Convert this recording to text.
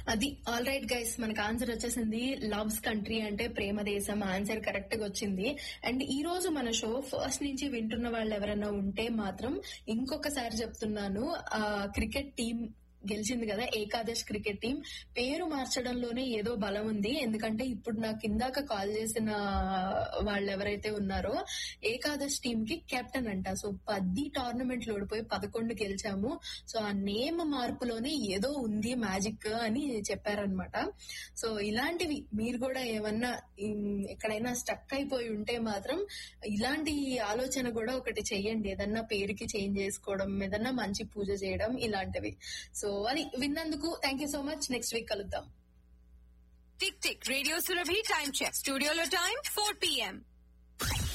అది all right guys మనకు answer వచ్చేసింది లవ్స్ కంట్రీ అంటే ప్రేమ దేశం ఆన్సర్ కరెక్ట్ గా వచ్చింది అండ్ ఈ రోజు మన షో ఫస్ట్ నుంచి వింటున్న వాళ్ళు ఎవరైనా ఉంటే మాత్రం ఇంకొకసారి చెప్తున్నాను ఆ క్రికెట్ టీం గెలిచింది కదా ఏకాదశ్ క్రికెట్ టీం పేరు మార్చడంలోనే ఏదో బలం ఉంది ఎందుకంటే ఇప్పుడు నాకు ఇందాక కాల్ చేసిన వాళ్ళు ఎవరైతే ఉన్నారో ఏకాదశ్ టీం కి కెప్టెన్ అంట సో పది టోర్నమెంట్లు ఓడిపోయి పదకొండు గెలిచాము సో ఆ నేమ్ మార్పులోనే ఏదో ఉంది మ్యాజిక్ అని చెప్పారనమాట సో ఇలాంటివి మీరు కూడా ఏమన్నా ఉమ్, ఎక్కడైనా స్టక్ అయిపోయి ఉంటే మాత్రం ఇలాంటి ఆలోచన కూడా ఒకటి చెయ్యండి ఏదన్నా పేరుకి చేంజ్ చేసుకోవడం ఏదన్నా మంచి పూజ చేయడం ఇలాంటివి సో అది విన్నందుకు thank you so much next week కలుద్దాం tick tick radio Surabhi time check స్టూడియోలో టైం ఫోర్ పిఎం